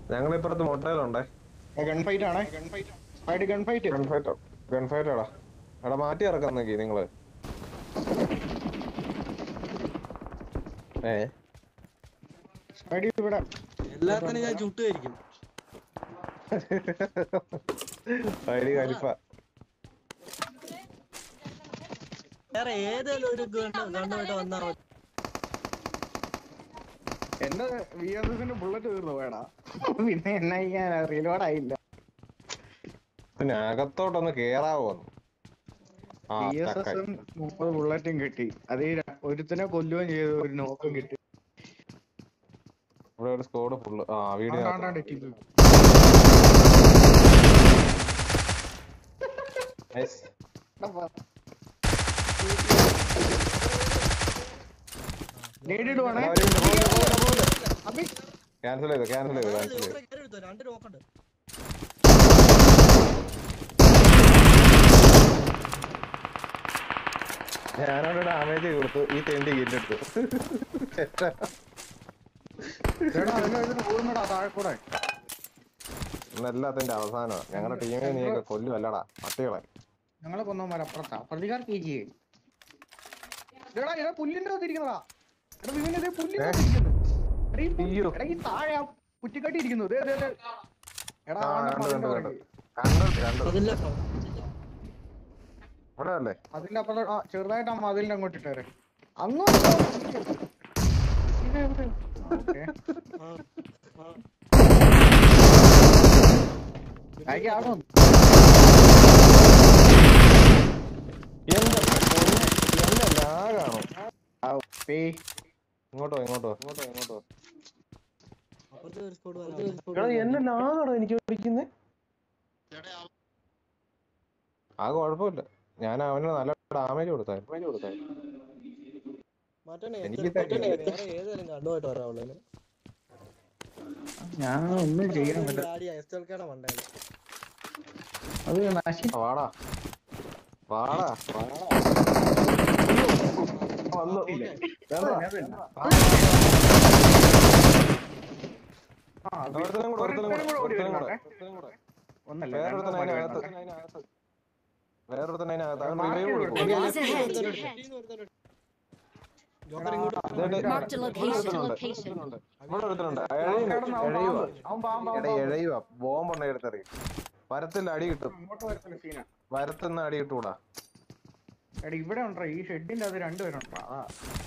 ഞങ്ങളിപ്പുറത്ത് മൊട്ടയിലുണ്ടേ gun fight ആണേ gun fight fight gun fight gun ഫൈറ്റോ ഗൺ ഫൈറ്റാടാ എടാ മാറ്റി ഇറക്കാൻ നോക്കി നിങ്ങള് ഏ ഫൈറ്റ് ഇവിടെ എല്ലാത്തിനും ഞാൻ ചുട്ടുമായിരിക്കും ഐഡി കലിപ്പ വേറെ ഏതെങ്കിലും ഒരു ഗണ്ണുമായിട്ട് വന്നാ മതി. എന്റെ വി എസ് എസിന്റെ ബുള്ളറ്റ് തീർന്നു വേടാ പിന്നെ എന്നാ ചെയ്യാൻ റീലോഡ് ആയില്ല പിന്നെ അകത്തോട്ടൊന്ന് കേറാവോ ആ വി എസ് stuck ആയി. എസും മുപ്പത് ബുള്ളറ്റും കിട്ടി അത് ഈ ര- ഒരുത്തനെ കൊല്ലുകയും ചെയ്തു ഒരു നോക്കും കിട്ടി ഇവിടെ ഒരു സ്കോഡ് ഫുള്ള് ആ വീഡിയോ ആണ്ടാണ്ട് ഇട്ടില്ല. എടാ, വാ. Nade ഇടുവാണേ. അബി, ക്യാൻസൽ ചെയ്തു ക്യാൻസൽ ചെയ്തു ഇവിടെ ക്യാൻസൽ ചെയ്തു കേറി എടുത്തോ, രണ്ട് നോക്കണ്ട് ഞാനവിടെ ഡാമേജ് കൊടുത്തു ഈ തെണ്ടി കില്ലെടുത്തു എടാ, അതിന്റെ ഇതിന് ഓടുന്നെടാ താഴെ കൂടെ. എല്ലാത്തിന്റെ അവസാനമാണ് ഞങ്ങളുടെ ടീമിനെ നീയൊക്കെ കൊല്ലുമല്ലടാ പട്ടികളെ ഞങ്ങളെ കൊന്നവന്മാർ അപ്പുറത്താ പ്രതികാർ പി ജി എടാ എടാ പുല്ലിന്റെ അകത്ത് ഇരിക്കുന്നതാ എടാ വിവിനെ ദേ പുല്ലിന്റെ അകത്ത് ഇരിക്കുന്നു. എടാ, ഈ പുല്ല്- അയ്യോ. എടാ ഈ താഴെ ആ കുറ്റിക്കട്ടി ഇരിക്കുന്നു ദേ, ദേ, ദേ. എടാ ആ, അവന്റെ കണ്ടു, മതിലിന്റെ കണ്ടു, പുറകിൽ. കണ്ടു കണ്ടു അതില്ല ഇവിടെ അല്ലേ അതിന്റെ അപ്പുറത്ത് ആ ചെറുതായിട്ട് ആ മതിലിന്റെ അങ്ങോട്ട് ഇട്ടേരെ അങ്ങോട്ട് ഇട്ടോ. ഇത് എവിടെ? ഓക്കേ. അയക്ക് ആടോ. എന്റെ പൊന്നെ, എന്റെ ലാഗാണോ ആ, പേ. ഇങ്ങോട്ടോ ഇങ്ങോട്ടോ ഇങ്ങോട്ടോ ഇങ്ങോട്ടോ അപ്പുറത്തെ ഒരു സ്കോഡ് വരാം എടാ എന്റെ ലാഗാണോ എനിക്ക് പഠിക്കുന്നേ ആ കുഴപ്പമില്ല ഞാൻ അവന് നല്ല ഡാമേജ് കൊടുത്തായിരുന്നു ഡാമേജ് കൊടുത്തായിരുന്നു മറ്റേ എനിക്ക് വേറെ ഏതെങ്കിലും കണ്ണുമായിട്ട് വരാവുള്ളൂ ഞാൻ ഒന്നും ചെയ്യാൻ പറ്റില്ല ഗാഡിയാ എസ് എൽ കെയുടെ മണ്ടയില് അത് നശി ആ, വാടാ വാടാ വാടാ വന്നു വേണ്ട. ആ, ഒരുത്തനും കൂടെ, ഒരുത്തനും കൂടെ, ഒരുത്തനും കൂടെ ഓടി ഒരുത്തനും കൂടെ, വരുന്നുണ്ടേ. ഒരുത്തനും കൂടെ. ഒന്നല്ല വേറൊരുത്തൻ രണ്ടെണ്ണം അതിനകത്ത് വരുന്നുണ്ടേ. വേറൊരുത്തൻ അതിനകത്ത് അവൻ മാർക്ക് റിവൈവ് കൊടുക്കും ചെയ്തു. Enemies ahead. ജോക്കർ ഇങ്ങോട്ട് ഇതുകൊണ്ട് Marked a location. ഒരുത്തനുണ്ട്. Location. ഇവിടെ ഒരുത്തനുണ്ട് അവൻ എഴയുക കിടന്ന് അവൻ എഴയുക പാമ്പ്. അവൻ പാമ്പ്, അവൻ എടാ പാമ്പ്. എഴയുക ബോംബ് ഉണ്ടെങ്കിൽ എടുത്തെറിയും വരത്തിൽ അടി കിട്ടും അങ്ങോട്ട് വരത്തില്ല സീന വരത്തുനിന്ന് അടി കിട്ടൂടാ എടാ ഇവിടെ ഉണ്ടോ ഈ ഷെഡിന്റെ അത് രണ്ടുപേരുണ്ടോ അതാ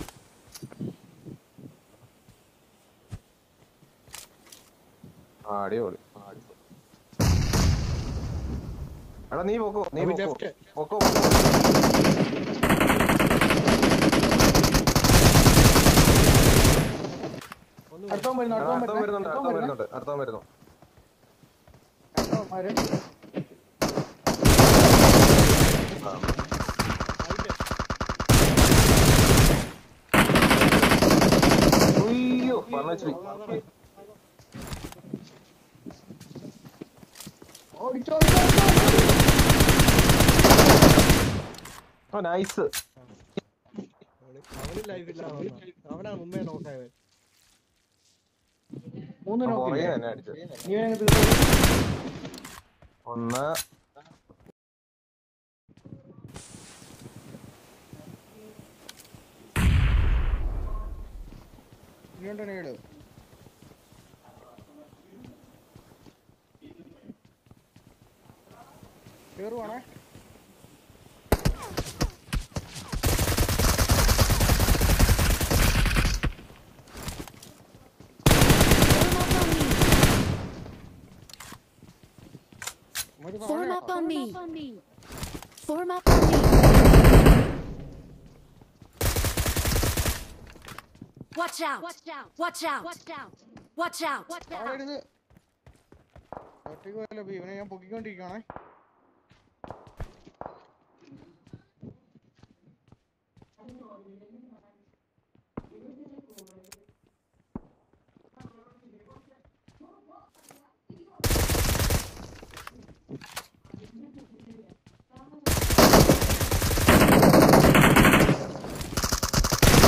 ആ അടിപൊളി ആ, അടിപൊളി. എടാ നീ പൊക്കോ നീ അപ്പൊ പൊക്കോ left. പൊക്കോ പൊക്കോ ഒന്ന് അടുത്തവൻ വരുന്നു എടാ, അടുത്തവൻ അടുത്തവൻ വരുന്നുണ്ട് അടുത്തവൻ വരുന്നു വരുന്നുണ്ട് അടുത്തവൻ വരുന്നു അടുത്തവന്മാര് ഉയ്യോ പറഞ്ഞു ഓടിച്ചോ ഓടിച്ചോ, ഓടിച്ചോ. ആ നൈസ് അവന് ലൈഫില്ല അവനാ മുമ്പേ നോക്കായവൻ മൂന്ന് പുറകെ നോക്കില്ലേ തന്നെ അടിച്ചത് നീ അങ്ങ് തീർത്തോ. ഒന്ന് ഇനിയുണ്ട് നീട് കേറുവാണേ Form up on me. Form up on me. Watch out. Watch out. Watch out. Watch out. ആടരുത് ഒറ്റയ്ക്ക് പോയല്ലോ ഇപ്പൊ ഇവനെ ഞാൻ പൊക്കിക്കൊണ്ടിരിക്കുവാണേ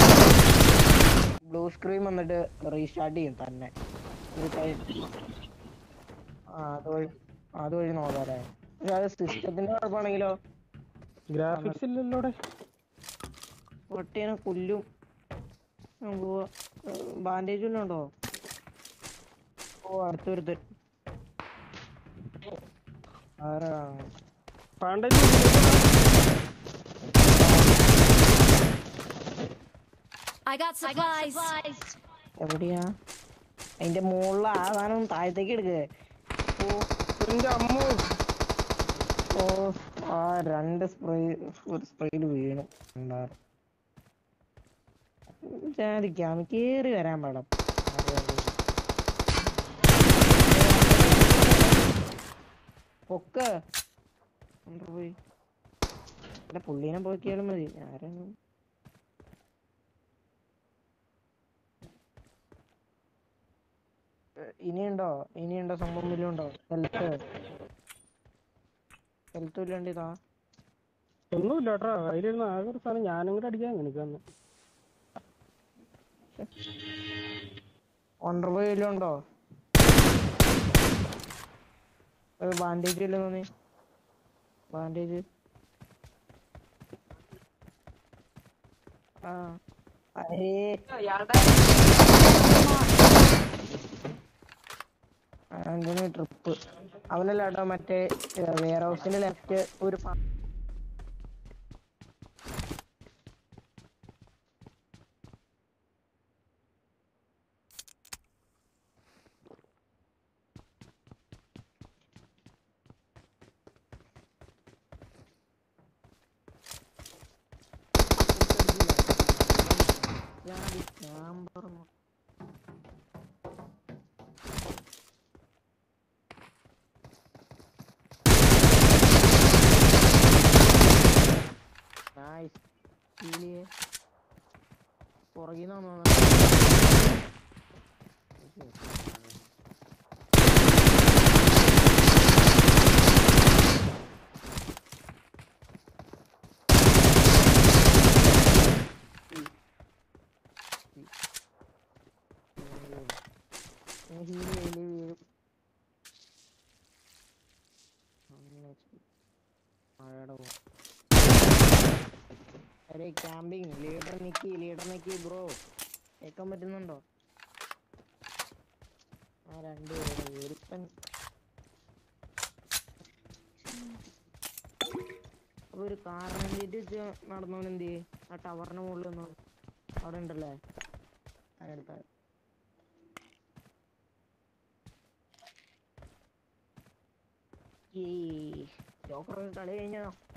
ബ്ലൂ സ്ക്രീൻ വന്നിട്ട് റീസ്റ്റാർട്ട് ചെയ്യും തന്നെ ഒരു ടൈം ആ അത് വഴി അത് വഴി നോക്കാല്ലേ പക്ഷെ അത് സിസ്റ്റത്തിന്റെ കുഴപ്പമാണെങ്കിലോ ഗ്രാഫിക്സ് ഇല്ലല്ലോടെ ഒട്ടേനെ കൊല്ലും ബാൻഡേജ് വല്ലതും ഉണ്ടോ ഓ അടുത്തൊരുത്തൻ ആരാ പാണ്ടേജ് I got supplies. എവിടെയാ അതിന്റെ മുകളിൽ ആ സാധനം താഴത്തേക്ക് എടുക്കുക ഓ എന്റെ അമ്മു ഓ ആ രണ്ട് സ്പ്രേ ഒരു സ്പ്രേയിൽ വീണു ഉണ്ടാറ് ജാതിക്കാം കേറി വരാൻ പാടാം പൊക്ക് കൊണ്ട് പോയി അല്ല പുള്ളീനെ പോക്കിയാലും മതി ആരാണ് ഏ, ഇനിയുണ്ടോ ഇനിയുണ്ടോ സംഭവം വല്ലതും ഉണ്ടോ ഹെൽത്ത് ഹെൽത്ത് വല്ലതും ഇതാ ഒന്നുമില്ല കേട്ടോ അതിലിരുന്ന് ആകെ ഒരു സാധനം ഞാനും കൂടെ അടിക്കാൻ എനിക്ക് വന്നു ഓണർബോയ് വല്ലതും ഉണ്ടോ ബാൻഡേജ് വല്ലതും തോന്നി ബാൻഡേജ് ആ അരേ ആന്റണി ട്രിപ്പ് അവനല്ല കേട്ടോ മറ്റേ വെയർ ഹൗസിന്റെ ലെഫ്റ്റ് ഒരു പ- ഞാൻ ഞാൻ പറഞ്ഞു നൈസ് കീലിയെ പുറകിൽ നിന്നാണോ ഹീൽ ചെയ്യില് വീഴും മഴയുടെ പോ അരെ camping leader Nikki leader Nikki bro കേൾക്കാൻ പറ്റുന്നുണ്ടോ ആ രണ്ടുപേരുടെ ഒരുപ്പൻ അപ്പൊ ഒരു കാരണം വെച്ച് നടന്നോൻ എന്ത് ചെയ്യ്? ആ ടവറിന്റെ മുകളിൽ നിന്ന് അവിടെ ഉണ്ടല്ലേ അതിനടുത്ത ജോക്കർ കളി കഴിഞ്ഞോ